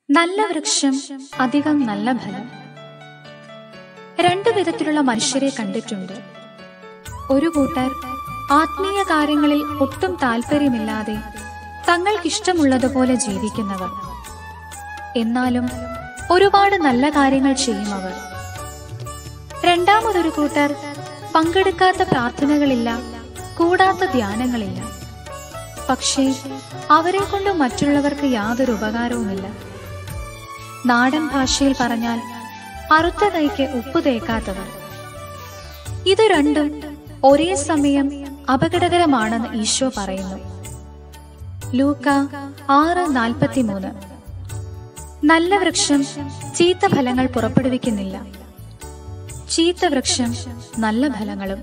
നല്ല വൃക്ഷം അധികം നല്ല ഫലം രണ്ടു വിധത്തിലുള്ള മനുഷ്യരെ കണ്ടിട്ടുണ്ട് ഒരു കൂട്ടർ ആത്മീയ കാര്യങ്ങളിൽ ഒട്ടും താല്പര്യമില്ലാതെ തങ്ങൾക്കിഷ്ടമുള്ളതുപോലെ ജീവിക്കുന്നവർ എന്നാലും ഒരുപാട് നല്ല കാര്യങ്ങൾ ചെയ്യും അവർ രണ്ടാമതൊരു കൂട്ടർ പങ്കെടുക്കാത്ത പ്രാർത്ഥനകളില്ല കൂടാത്ത ധ്യാനങ്ങളില്ല പക്ഷേ അവരെ കൊണ്ട് മറ്റുള്ളവർക്ക് യാതൊരു ഉപകാരവുമില്ല നാടൻ ഭാഷയിൽ പറഞ്ഞാൽ അറുത്ത കൈക്ക് ഉപ്പ് തേക്കാത്തവർ ഇത് രണ്ടും ഒരേ സമയം അപകടകരമാണെന്ന് ഈശോ പറയുന്നു ലൂക്ക ആറ് നാൽപ്പത്തിമൂന്ന് നല്ല വൃക്ഷം ചീത്ത ഫലങ്ങൾ പുറപ്പെടുവിക്കുന്നില്ല ചീത്ത വൃക്ഷം നല്ല ഫലങ്ങളും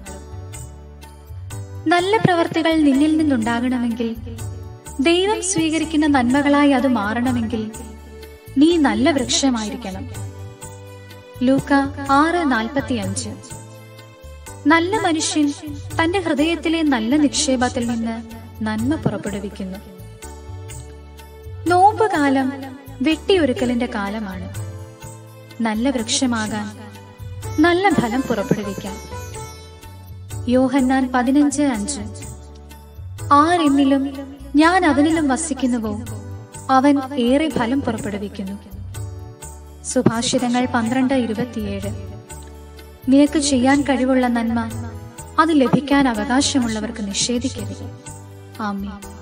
നല്ല പ്രവർത്തികൾ നിന്നിൽ നിന്നുണ്ടാകണമെങ്കിൽ ദൈവം സ്വീകരിക്കുന്ന നന്മകളായി അത് മാറണമെങ്കിൽ നീ നല്ല വൃക്ഷമായിരിക്കണം ലൂക്ക ആറ് നാൽപ്പത്തിയഞ്ച് നല്ല മനുഷ്യൻ തന്റെ ഹൃദയത്തിലെ നല്ല നിക്ഷേപത്തിൽ നിന്ന് നന്മ പുറപ്പെടുവിക്കുന്നു നോമ്പ് കാലം വെട്ടിയൊരുക്കലിന്റെ കാലമാണ് നല്ല വൃക്ഷമാകാൻ നല്ല ഫലം പുറപ്പെടുവിക്കാൻ യോഹന്നാൻ പതിനഞ്ച് അഞ്ച് ആരെന്നിലും ഞാൻ അവനിലും വസിക്കുന്നുവോ അവൻ ഏറെ ഫലം പുറപ്പെടുവിക്കുന്നു സുഭാഷിതങ്ങൾ പന്ത്രണ്ട് ഇരുപത്തിയേഴ് നിനക്ക് ചെയ്യാൻ കഴിവുള്ള നന്മ അത് ലഭിക്കാൻ അവകാശമുള്ളവർക്ക് നിഷേധിക്കരുത് ആമീൻ